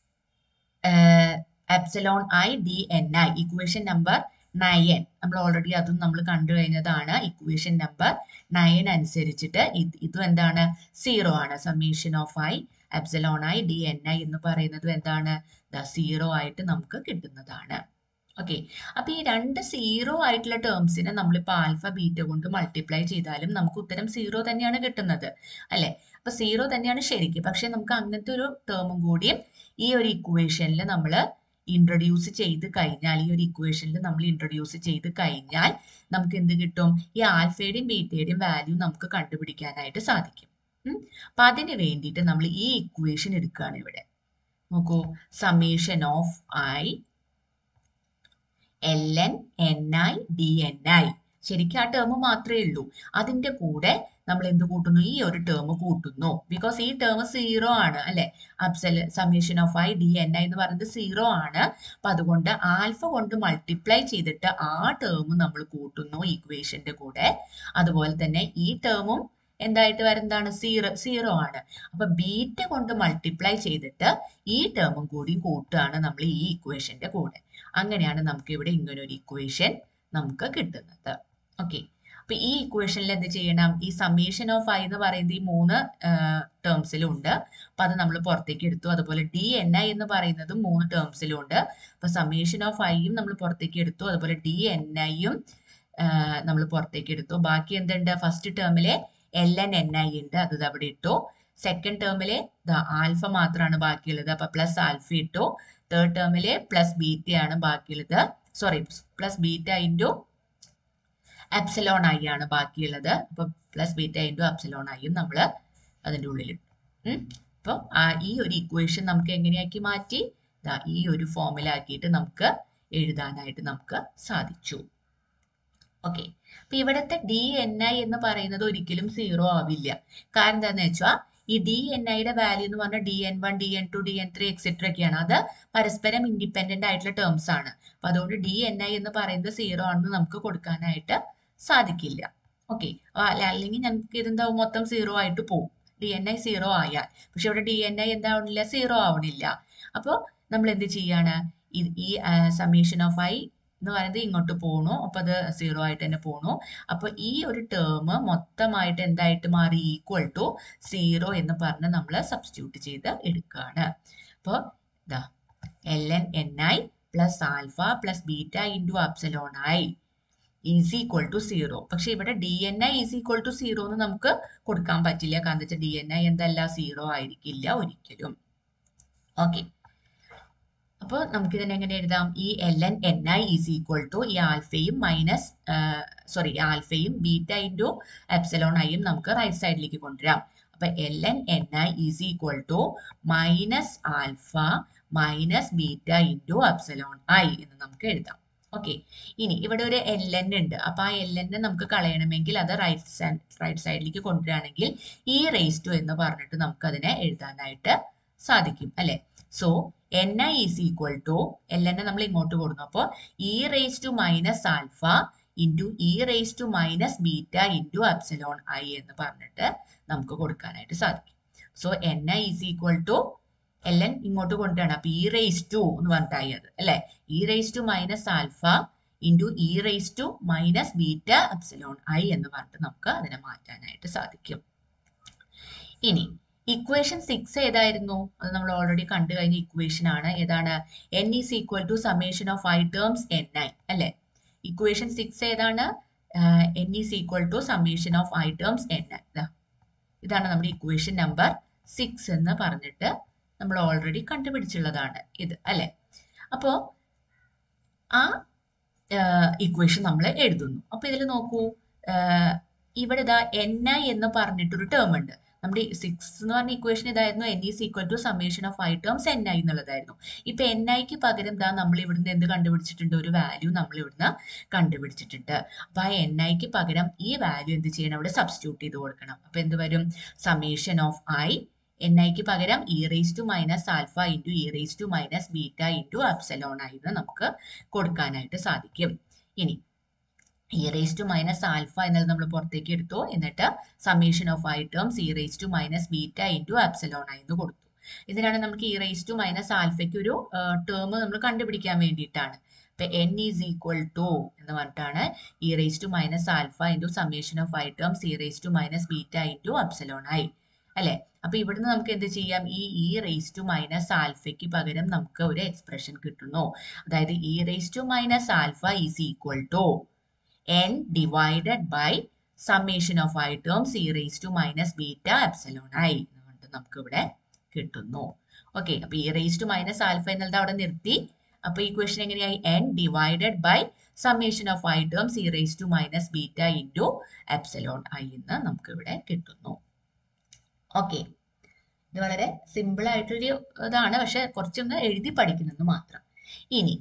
epsilon i D N i equation number nine നമ്മൾ ഓൾറെഡി അതും നമ്മൾ കണ്ടു കഴിഞ്ഞതാണ് ഇക്വേഷൻ നമ്പർ നയൻ അനുസരിച്ചിട്ട് ഇത് ഇതും എന്താണ് സീറോ ആണ് summation of i epsilon i D N I എന്ന് പറയുന്നതും എന്താണ് സീറോ ആയിട്ട് നമുക്ക് കിട്ടുന്നതാണ് ഓക്കെ അപ്പൊ ഈ രണ്ട് സീറോ ആയിട്ടുള്ള ടേംസിനെ നമ്മളിപ്പോൾ ആൽഫ ബീറ്റ കൊണ്ട് മൾട്ടിപ്ലൈ ചെയ്താലും നമുക്ക് ഉത്തരം സീറോ തന്നെയാണ് കിട്ടുന്നത് അല്ലെ അപ്പൊ സീറോ തന്നെയാണ് ശരിക്കും പക്ഷെ നമുക്ക് അങ്ങനത്തെ ഒരു ടേമും കൂടിയും ഈ ഒരു ഇക്വേഷനിൽ നമ്മൾ ഇൻട്രൊഡ്യൂസ് ചെയ്ത് കഴിഞ്ഞാൽ ഈ ഒരു ഇക്വേഷനിൽ നമ്മൾ ഇൻട്രൊഡ്യൂസ് ചെയ്ത് കഴിഞ്ഞാൽ നമുക്ക് എന്ത് കിട്ടും ഈ ആൽഫയുടെയും ബീറ്റയുടെയും വാല്യൂ നമുക്ക് കണ്ടുപിടിക്കാനായിട്ട് സാധിക്കും അപ്പൊ അതിന് വേണ്ടിയിട്ട് നമ്മൾ ഈ ഇക്വേഷൻ എടുക്കുകയാണ് ഇവിടെ നോക്കൂ summation of i L N N i D N i ശരിക്കും ആ ടേം മാത്രമേ ഉള്ളൂ അതിന്റെ കൂടെ നമ്മൾ എന്ത് കൂട്ടുന്നു ഈ ഒരു ടേം കൂട്ടുന്നു ബിക്കോസ് ഈ ടേം സീറോ ആണ് അല്ലെ അബ്സൽ summation of I D N I എന്ന് പറയുന്നത് സീറോ ആണ് അപ്പൊ അതുകൊണ്ട് ആൽഫ കൊണ്ട് മൾട്ടിപ്ലൈ ചെയ്തിട്ട് ആ ടേം നമ്മൾ കൂട്ടുന്നു ഈക്വേഷന്റെ കൂടെ അതുപോലെ തന്നെ ഈ ടേമും എന്തായിട്ട് വരുന്നതാണ് സീറോ സീറോ ആണ് അപ്പൊ ബീറ്റ കൊണ്ട് മൾട്ടിപ്ലൈ ചെയ്തിട്ട് ഈ ടേമും കൂടി കൂട്ടുകയാണ് നമ്മൾ ഈ ഇക്വേഷന്റെ കൂടെ അങ്ങനെയാണ് നമുക്ക് ഇവിടെ ഇങ്ങനെ ഒരു ഇക്വേഷൻ നമുക്ക് കിട്ടുന്നത് ഓക്കെ അപ്പൊ ഈ ഇക്വേഷനിൽ എന്ത് ചെയ്യണം ഈ സമ്മേഷൻ ഓഫ് ഐ എന്ന് പറയുന്നത് ഈ മൂന്ന് ടേംസിലും ഉണ്ട് അപ്പൊ അത് നമ്മൾ പുറത്തേക്ക് എടുത്തു അതുപോലെ ഡി എൻ ഐ എന്ന് പറയുന്നതും മൂന്ന് ടേംസിലും ഉണ്ട് അപ്പൊ സമ്മേഷൻ ഓഫ് ഐയും നമ്മൾ പുറത്തേക്ക് എടുത്തു അതുപോലെ ഡി എൻ ഐയും നമ്മൾ പുറത്തേക്ക് എടുത്തു ബാക്കി എന്തുണ്ട് ഫസ്റ്റ് ടേമിലെ എൽ എൻ എൻ ഐ ഉണ്ട് അത് അവിടെ ഇട്ടു സെക്കൻഡ് ടേമിലെ ആൽഫ മാത്രമാണ് ബാക്കിയുള്ളത് അപ്പൊ പ്ലസ് ആൽഫ ഇട്ടു തേർഡ് ടേമിലെ പ്ലസ് ബീറ്റയാണ് ബാക്കിയുള്ളത് sorry plus beta into epsilon i ആണ് ബാക്കിയുള്ളത് അപ്പൊ പ്ലസ് ബീറ്റ ഇൻറ്റു എപ്സലോൺ ഐയും നമ്മൾ അതിൻ്റെ ഉള്ളിലിട്ടു അപ്പോൾ ഈ ഒരു ഇക്വേഷൻ നമുക്ക് എങ്ങനെയാക്കി മാറ്റി ദാ ഈ ഒരു ഫോമിലാക്കിയിട്ട് നമുക്ക് എഴുതാനായിട്ട് നമുക്ക് സാധിച്ചു ഓക്കെ അപ്പൊ ഇവിടുത്തെ ഡി എൻ ഐ എന്ന് പറയുന്നത് ഒരിക്കലും സീറോ ആവില്ല കാരണം എന്താണെന്ന് വെച്ചാൽ ഈ ഡി എൻ ഐയുടെ വാല്യൂ എന്ന് പറഞ്ഞാൽ d n one d n two d n three etcetera ഒക്കെയാണ് അത് പരസ്പരം ഇൻഡിപെൻഡന്റ് ആയിട്ടുള്ള ടേംസ് ആണ് അപ്പൊ അതുകൊണ്ട് ഡി എൻ ഐ എന്ന് പറയുന്നത് സീറോ ആണെന്ന് നമുക്ക് കൊടുക്കാനായിട്ട് സാധിക്കില്ല ഓക്കെ അല്ലെങ്കിൽ നമുക്ക് ഇതെന്താവും മൊത്തം സീറോ ആയിട്ട് പോകും ഡി എൻ ഐ സീറോ ആയാൽ പക്ഷെ ഇവിടെ ഡി എൻ ഐ എന്താവണില്ല സീറോ ആവണില്ല അപ്പോൾ നമ്മൾ എന്ത് ചെയ്യാണ് ഈ സമീഷൻ ഓഫ് ഐ എന്ന് പറയുന്നത് ഇങ്ങോട്ട് പോണു അപ്പൊ അത് സീറോ ആയിട്ട് തന്നെ പോണു അപ്പൊ ഈ ഒരു ടേം മൊത്തമായിട്ട് എന്തായിട്ട് മാറി ഈക്വൽ ടു സീറോ എന്ന് പറഞ്ഞ് നമ്മൾ സബ്സ്റ്റിറ്റ്യൂട്ട് ചെയ്ത് എടുക്കുകയാണ് അപ്പോൾ ഇതാ l N N I plus alpha plus beta into epsilon i is equal to zero പക്ഷെ ഇവിടെ d N i is equal to zero എന്ന് നമുക്ക് കൊടുക്കാൻ പറ്റില്ല കാരണം വെച്ചാൽ ഡി എൻ ഐ എന്തല്ല സീറോ ആയിരിക്കില്ല ഒരിക്കലും ഓക്കെ അപ്പോൾ നമുക്ക് ഇതിനെ എങ്ങനെ എഴുതാം ഈ l N N i is equal to ഈ ആൽഫയും മൈനസ് സോറി ആൽഫയും ബീറ്റ ഇൻറ്റു എപ്സലോൺ ഐയും നമുക്ക് റൈറ്റ് സൈഡിലേക്ക് കൊണ്ടുവരാം അപ്പൊ L N N i is equal to minus alpha minus beta into epsilon i എന്ന് നമുക്ക് എഴുതാം ഓക്കെ ഇനി ഇവിടെ ഒരു എൽ എൻ ഉണ്ട് അപ്പൊ ആ എൽ എൻ നമുക്ക് കളയണമെങ്കിൽ അത് റൈറ്റ് സൈഡ് റൈറ്റ് സൈഡിലേക്ക് കൊണ്ടുവരികയാണെങ്കിൽ ഈ റേസ് ടു എന്ന് പറഞ്ഞിട്ട് നമുക്ക് അതിനെ എഴുതാനായിട്ട് സാധിക്കും അല്ലെ so n i is equal to L n നമ്മൾ ഇങ്ങോട്ട് കൊടുക്കും അപ്പോൾ e raise to minus alpha into e raise to minus beta into epsilon i എന്ന് പറഞ്ഞിട്ട് നമുക്ക് കൊടുക്കാനായിട്ട് സാധിക്കും so n i is equal to L n ഇങ്ങോട്ട് കൊണ്ടുവരണം അപ്പൊ ഇ റേസ് ടു എന്ന് പറഞ്ഞിട്ടായി അത് അല്ലെ e raise to minus alpha into e raise to minus beta epsilon i എന്ന് പറഞ്ഞിട്ട് നമുക്ക് അതിനെ മാറ്റാനായിട്ട് സാധിക്കും ഇനി ഇക്വേഷൻ സിക്സ് ഏതായിരുന്നു അത് നമ്മൾ ഓൾറെഡി കണ്ടു കഴിഞ്ഞ ഇക്വേഷൻ ആണ് ഏതാണ് n is equal to summation of I terms N i അല്ലെ ഇക്വേഷൻ സിക്സ് ഏതാണ് n is equal to summation of I terms N i ഇതാണ് നമ്മുടെ ഇക്വേഷൻ നമ്പർ സിക്സ് എന്ന് പറഞ്ഞിട്ട് നമ്മൾ ഓൾറെഡി കണ്ടുപിടിച്ചുള്ളതാണ് ഇത് അല്ലെ അപ്പോ ആ ഇക്വേഷൻ നമ്മൾ എഴുതുന്നു അപ്പൊ ഇതിൽ നോക്കൂ ഇവിടെ ഇതാ എൻ ഐ എന്ന് പറഞ്ഞിട്ടൊരു ടേം ഉണ്ട് നമ്മുടെ സിക്സ് എന്ന് പറഞ്ഞ ഇക്വേഷൻ ഇതായിരുന്നു n is equal to summation of I terms N i എന്നുള്ളതായിരുന്നു ഇപ്പൊ എൻ ഐക്ക് പകരം ദാ നമ്മൾ ഇവിടുന്ന് എന്ത് കണ്ടുപിടിച്ചിട്ടുണ്ട് ഒരു വാല്യൂ നമ്മൾ ഇവിടുന്ന് കണ്ടുപിടിച്ചിട്ടുണ്ട് അപ്പൊ ആ എൻ ഐക്ക് പകരം ഈ വാല്യൂ എന്ത് ചെയ്യണം അവിടെ സബ്സ്റ്റിറ്റ്യൂട്ട് ചെയ്ത് കൊടുക്കണം അപ്പൊ എന്ത് വരും സമേഷൻ ഓഫ് ഐ എൻ ഐക്ക് പകരം e raise to minus alpha into e raise to minus beta into epsilon i എന്ന് നമുക്ക് കൊടുക്കാനായിട്ട് സാധിക്കും ഇനി e raise to minus alpha എന്നത് നമ്മൾ പുറത്തേക്ക് എടുത്തു എന്നിട്ട് summation of I terms e raise to minus beta into epsilon ആയി എന്ന് കൊടുത്തു ഇതിനാണ് നമുക്ക് ഇ റേസ് ടു മൈനസ് ആൽഫയ്ക്ക് ഒരു ടേം നമ്മൾ കണ്ടുപിടിക്കാൻ വേണ്ടിയിട്ടാണ് ഇപ്പൊ എൻ ഈസ് ഈക്വൽ ടു എന്ന് പറഞ്ഞിട്ടാണ് e raise to minus alpha into summation of I terms e raise to minus beta into epsilon ആയി അല്ലെ അപ്പൊ ഇവിടുന്ന് നമുക്ക് എന്ത് ചെയ്യാം ഈ ഇ റേസ് ടു മൈനസ് ആൽഫയ്ക്ക് പകരം നമുക്ക് ഒരു എക്സ്പ്രഷൻ കിട്ടുന്നു അതായത് e raise to minus alpha is equal to n divided by summation of i terms e raised to minus beta epsilon i എന്നുകൊണ്ട് നമുക്ക് ഇവിടെ കിട്ടുന്നു ഓക്കെ അപ്പൊ e raise to minus alpha എന്നുള്ളത് അവിടെ നിർത്തി അപ്പൊ ഈ ക്വസ്റ്റൻ എങ്ങനെയായി n divided by summation of I terms e raise to minus beta into epsilon i എന്ന് നമുക്ക് ഇവിടെ കിട്ടുന്നു ഓക്കെ ഇത് വളരെ സിമ്പിൾ ആയിട്ടൊരു ഇതാണ് പക്ഷെ കുറച്ചൊന്ന് എഴുതി പഠിക്കുന്നെന്ന് മാത്രം ഇനി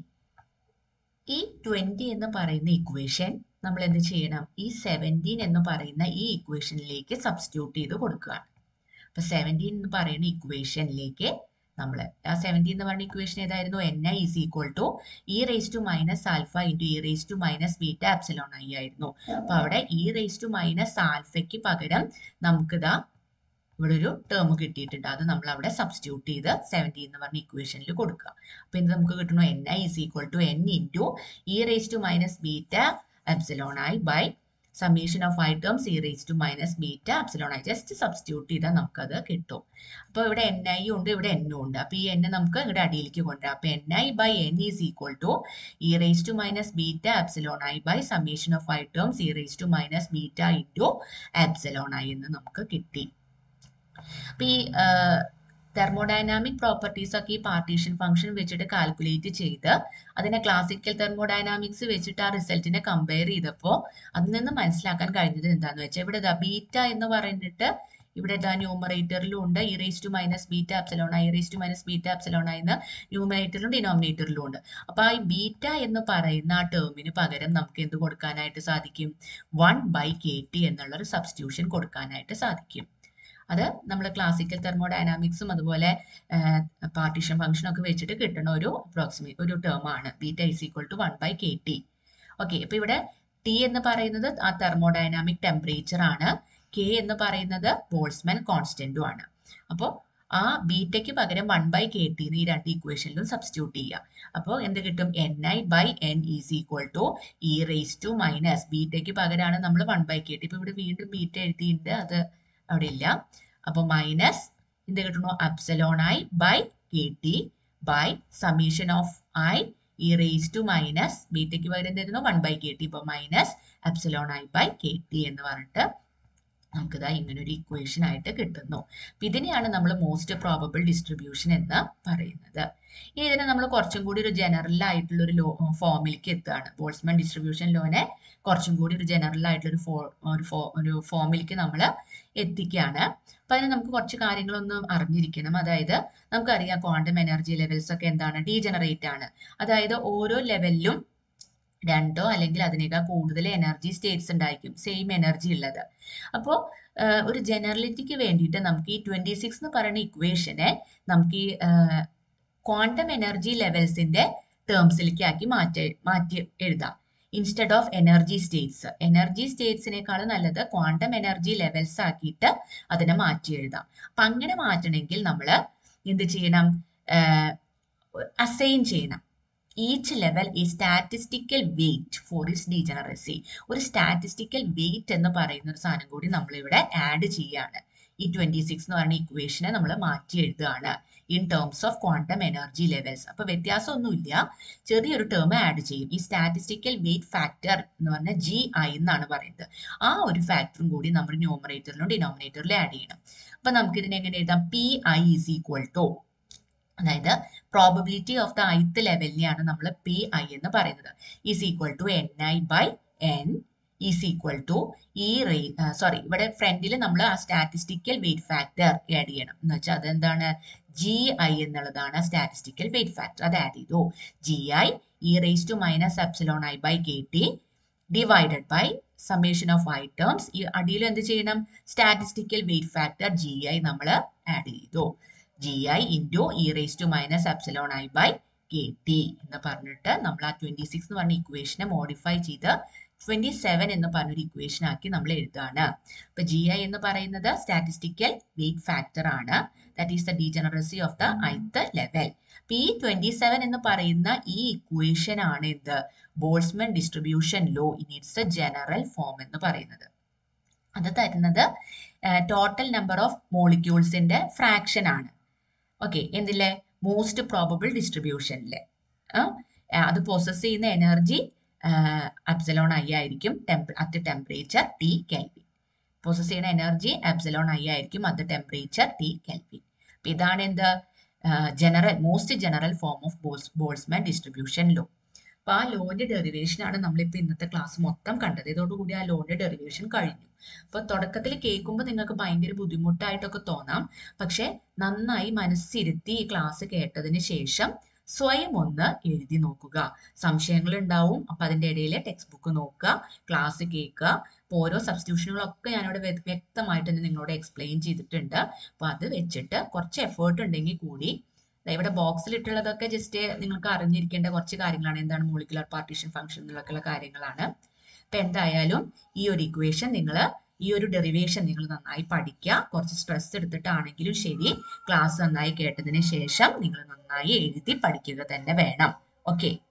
ഈ ട്വന്റി എന്ന് പറയുന്ന ഇക്വേഷൻ നമ്മൾ എന്ത് ചെയ്യണം ഈ സെവൻറ്റീൻ എന്ന് പറയുന്ന ഈ ഇക്വേഷനിലേക്ക് സബ്സ്റ്റിറ്റ്യൂട്ട് ചെയ്ത് കൊടുക്കുകയാണ് അപ്പൊ സെവൻറ്റീൻ എന്ന് പറയുന്ന ഇക്വേഷനിലേക്ക് നമ്മൾ ആ സെവൻറ്റീൻ എന്ന് പറയുന്ന ഇക്വേഷൻ ഏതായിരുന്നു n i is equal to e raise to minus alpha into e raise to minus beta epsilon i ആയിരുന്നു അപ്പൊ അവിടെ ഇ റേസ് ടു മൈനസ് ആൽഫയ്ക്ക് പകരം നമുക്കിതാ ഇവിടെ ഒരു ടേം കിട്ടിയിട്ടുണ്ട് അത് നമ്മൾ അവിടെ സബ്സ്റ്റിറ്റ്യൂട്ട് ചെയ്ത് സെവൻറ്റീൻ എന്ന് പറഞ്ഞ ഇക്വേഷനിൽ കൊടുക്കുക അപ്പൊ ഇത് നമുക്ക് കിട്ടുന്നു n i is equal to n into e raise to minus beta epsilon i by summation of I terms e raise to minus beta epsilon i just substitute ചെയ്താൽ നമുക്കത് കിട്ടും അപ്പോൾ ഇവിടെ എൻ ഐ ഉണ്ട് ഇവിടെ എന്നും ഉണ്ട് അപ്പോൾ ഈ എൻ നമുക്ക് ഇവിടെ അടിയിലേക്ക് കൊണ്ടുവരാം അപ്പോൾ n i by n is equal to e raise to minus beta epsilon i by summation of I terms e raise to minus beta into epsilon i എന്ന് നമുക്ക് കിട്ടി അപ്പൊ ഈ തെർമോഡൈനാമിക് പ്രോപ്പർട്ടീസ് ഒക്കെ ഈ പാർട്ടീഷൻ ഫംഗ്ഷൻ വെച്ചിട്ട് കാൽക്കുലേറ്റ് ചെയ്ത് അതിനെ ക്ലാസിക്കൽ തെർമോഡൈനാമിക്സ് വെച്ചിട്ട് ആ റിസൾട്ടിനെ കമ്പയർ ചെയ്തപ്പോൾ അതിൽ നിന്ന് മനസ്സിലാക്കാൻ കഴിഞ്ഞത് എന്താന്ന് വെച്ചാൽ ഇവിടെ ഇതാ ബീറ്റ എന്ന് പറഞ്ഞിട്ട് ഇവിടെ ഇതാ ന്യൂമറേറ്ററിലും ഉണ്ട് e raise to minus beta epsilon i raise to minus beta epsilon എന്ന് ന്യൂമറേറ്ററിലും ഡിനോമിനേറ്ററിലും ഉണ്ട് അപ്പൊ ആ ബീറ്റ എന്ന് പറയുന്ന ആ ടേമിന് പകരം നമുക്ക് എന്ത് കൊടുക്കാനായിട്ട് സാധിക്കും വൺ ബൈ കെ ടി എന്നുള്ള ഒരു സബ്സ്റ്റിറ്റ്യൂഷൻ കൊടുക്കാനായിട്ട് സാധിക്കും അത് നമ്മൾ ക്ലാസിക്കൽ തെർമോഡൈനാമിക്സും അതുപോലെ പാർട്ടീഷൻ ഫംഗ്ഷനും ഒക്കെ വെച്ചിട്ട് കിട്ടുന്ന ഒരു അപ്രോക്സിമേറ്റ് ഒരു ടേം ആണ് beta is equal to one by k t okay അപ്പൊ ഇവിടെ ടി എന്ന് പറയുന്നത് ആ തെർമോഡൈനാമിക് ടെമ്പറേച്ചർ ആണ് കെ എന്ന് പറയുന്നത് ബോൾസ്മാൻ കോൺസ്റ്റന്റും ആണ് അപ്പോൾ ആ ബീറ്റയ്ക്ക് പകരം വൺ ബൈ കെ ടി ഈ രണ്ട് ഇക്വേഷനിലും സബ്സ്റ്റിറ്റ്യൂട്ട് ചെയ്യുക അപ്പോൾ എന്ത് കിട്ടും n i by n is equal to e raise to minus ബീറ്റയ്ക്ക് പകരമാണ് നമ്മൾ വൺ ബൈ കെ ടി ഇപ്പൊ ഇവിടെ വീണ്ടും ബീറ്റ എഴുതിയിട്ടുണ്ട് അത് അവിടെ ഇല്ല അപ്പൊ മൈനസ് എന്ത് കിട്ടണു epsilon i by k t by summation of i e raise to minus ബീറ്റയ്ക്ക് പകരം തരുന്നു വൺ ബൈ കെ ടി ഇപ്പൊ minus epsilon i by k t എന്ന് പറഞ്ഞിട്ട് നമുക്കിതാ ഇങ്ങനെ ഒരു ഇക്വേഷൻ ആയിട്ട് കിട്ടുന്നു അപ്പൊ ഇതിനെയാണ് നമ്മൾ മോസ്റ്റ് പ്രോബബിൾ ഡിസ്ട്രിബ്യൂഷൻ എന്ന് പറയുന്നത് ഇനി ഇതിനെ നമ്മൾ കുറച്ചും കൂടി ഒരു ജനറൽ ആയിട്ടുള്ള ഒരു ലോ ഫോമിലേക്ക് എത്തുകയാണ് ബോൾസ്മാൻ ഡിസ്ട്രിബ്യൂഷൻ ലോനെ കുറച്ചും കൂടി ഒരു ജനറൽ ആയിട്ടുള്ള ഒരു ഫോ ഒരു ഫോ ഒരു ഫോമിലേക്ക് നമ്മൾ എത്തിക്കുകയാണ് അപ്പൊ അതിന് നമുക്ക് കുറച്ച് കാര്യങ്ങളൊന്നും അറിഞ്ഞിരിക്കണം അതായത് നമുക്കറിയാം ക്വാണ്ടം എനർജി ലെവൽസ് ഒക്കെ എന്താണ് ഡീജനറേറ്റ് ആണ് അതായത് ഓരോ ലെവലിലും രണ്ടോ അല്ലെങ്കിൽ അതിനേക്കാൾ കൂടുതൽ എനർജി സ്റ്റേറ്റ്സ് ഉണ്ടായിരിക്കും സെയിം എനർജി ഉള്ളത് അപ്പോൾ ഒരു ജനറലിറ്റിക്ക് വേണ്ടിയിട്ട് നമുക്ക് ഈ ട്വന്റി സിക്സ് എന്ന് പറയുന്ന ഇക്വേഷനെ നമുക്ക് ഈ ക്വാണ്ടം എനർജി ലെവൽസിന്റെ ടേംസിലേക്ക് ആക്കി മാറ്റി മാറ്റി എഴുതാം instead of energy states energy സ്റ്റേറ്റ്സിനേക്കാൾ നല്ലത് ക്വാണ്ടം എനർജി ലെവൽസ് ആക്കിയിട്ട് അതിനെ മാറ്റി എഴുതാം അപ്പൊ അങ്ങനെ മാറ്റണമെങ്കിൽ നമ്മൾ എന്ത് ചെയ്യണം അസൈൻ ചെയ്യണം ഈച്ച് ലെവൽ ഈ statistical weight for is degeneracy ഒരു സ്റ്റാറ്റിസ്റ്റിക്കൽ വെയിറ്റ് എന്ന് പറയുന്ന ഒരു സാധനം കൂടി നമ്മൾ ഇവിടെ ആഡ് ചെയ്യാണ് ഈ ട്വന്റി സിക്സ് എന്ന് പറയുന്ന ഇക്വേഷനെ നമ്മൾ മാറ്റി എഴുതുകയാണ് in terms of quantum energy levels അപ്പൊ വ്യത്യാസമൊന്നുമില്ല ചെറിയൊരു ടേം ആഡ് ചെയ്യും ഈ സ്റ്റാറ്റിസ്റ്റിക്കൽ വെയിറ്റ് ഫാക്ടർ എന്ന് പറഞ്ഞാൽ ജി ഐ എന്നാണ് പറയുന്നത് ആ ഒരു ഫാക്ടറും കൂടി നമ്മൾ ന്യൂമറേറ്ററിലും ഡിനോമിനേറ്ററിലും ആഡ് ചെയ്യണം അപ്പൊ നമുക്ക് ഇതിനെ എങ്ങനെ എഴുതാം p i is equal to അതായത് പ്രോബബിലിറ്റി ഓഫ് ദ ഐത്ത് ലെവലിനെയാണ് നമ്മൾ പി ഐ എന്ന് പറയുന്നത് is equal to N i by n is equal to ഈ റേ സോറി ഇവിടെ ഫ്രണ്ടിൽ നമ്മൾ ആ സ്റ്റാറ്റിസ്റ്റിക്കൽ വെയിറ്റ് ഫാക്ടർ ആഡ് ചെയ്യണം എന്ന് വെച്ചാൽ അതെന്താണ് ജി ഐ എന്നുള്ളതാണ് സ്റ്റാറ്റിസ്റ്റിക്കൽ വെയിറ്റ് ഫാക്ടർ അത് ആഡ് ചെയ്തു g i e raise to minus epsilon i by k t divided by summation of items ഈ അടിയിൽ എന്ത് ചെയ്യണം statistical weight factor g i നമ്മൾ ആഡ് ചെയ്തു g i into e raise to minus epsilon i by k t എന്ന് പറഞ്ഞിട്ട് നമ്മൾ ആ ട്വന്റി സിക്സ് എന്ന് പറഞ്ഞ ഇക്വേഷനെ മോഡിഫൈ ചെയ്ത് ട്വന്റി സെവൻ എന്ന് പറഞ്ഞൊരു ഇക്വേഷൻ ആക്കി നമ്മൾ എഴുതാണ് ഇപ്പൊ ജി ഐ എന്ന് പറയുന്നത് സ്റ്റാറ്റിസ്റ്റിക്കൽ വെയിറ്റ് ഫാക്ടർ ആണ് that is the degeneracy of the ith level അപ്പൊ ഈ ട്വന്റി സെവൻ എന്ന് പറയുന്ന ഈ ഇക്വേഷൻ ആണ് എന്ത് Boltzmann distribution law in its general form എന്ന് പറയുന്നത് അത് തരുന്നത് ടോട്ടൽ നമ്പർ ഓഫ് മോളിക്യൂൾസിന്റെ ഫ്രാക്ഷൻ ആണ് ഓക്കെ എന്തില്ലേ മോസ്റ്റ് പ്രോബബിൾ ഡിസ്ട്രിബ്യൂഷനിലെ അത് പ്രോസസ് ചെയ്യുന്ന എനർജി അബ്സലോൺ ഐ ആയിരിക്കും at temperature T kelvin process ചെയ്യുന്ന എനർജി അബ്സലോൺ ഐ ആയിരിക്കും അറ്റ് ടെമ്പറേച്ചർ ടി കെൽവിൻ അപ്പൊ ഇതാണ് എന്ത് general most general form of Boltz Boltzmann distribution law അപ്പൊ ആ ലോന്റെ ഡെറിവേഷൻ ആണ് നമ്മളിപ്പോ ഇന്നത്തെ ക്ലാസ് മൊത്തം കണ്ടത് ഇതോടുകൂടി ആ ലോന്റെ ഡെറിവേഷൻ കഴിഞ്ഞു അപ്പൊ തുടക്കത്തിൽ കേൾക്കുമ്പോൾ നിങ്ങൾക്ക് ഭയങ്കര ബുദ്ധിമുട്ടായിട്ടൊക്കെ തോന്നാം പക്ഷെ നന്നായി മനസ്സിരുത്തി ഈ ക്ലാസ് കേട്ടതിന് ശേഷം സ്വയം ഒന്ന് എഴുതി നോക്കുക സംശയങ്ങൾ ഉണ്ടാവും അപ്പൊ അതിന്റെ ഇടയിൽ ടെക്സ്റ്റ് ബുക്ക് നോക്കുക ക്ലാസ് കേൾക്കുക അപ്പൊ ഓരോ സബ്സ്റ്റിറ്റ്യൂഷനുകളൊക്കെ ഞാനിവിടെ വ്യക്തമായിട്ട് തന്നെ നിങ്ങളോട് എക്സ്പ്ലെയിൻ ചെയ്തിട്ടുണ്ട് അപ്പൊ അത് വെച്ചിട്ട് കുറച്ച് എഫേർട്ട് ഉണ്ടെങ്കിൽ കൂടി ഇവിടെ ബോക്സിൽ ഇട്ടുള്ളതൊക്കെ ജസ്റ്റ് നിങ്ങൾക്ക് അറിഞ്ഞിരിക്കേണ്ട കുറച്ച് കാര്യങ്ങളാണ് എന്താണ് മോളിക്കുലർ പാർട്ടീഷൻ ഫംഗ്ഷൻ എന്നൊക്കെയുള്ള കാര്യങ്ങളാണ് അപ്പൊ എന്തായാലും ഈ ഒരു ഇക്വേഷൻ നിങ്ങൾ ഈ ഒരു ഡെറിവേഷൻ നിങ്ങൾ നന്നായി പഠിക്കുക കുറച്ച് സ്ട്രെസ് എടുത്തിട്ടാണെങ്കിലും ശരി ക്ലാസ് നന്നായി കേട്ടതിന് ശേഷം നിങ്ങൾ നന്നായി എഴുതി പഠിക്കുക തന്നെ വേണം ഓക്കെ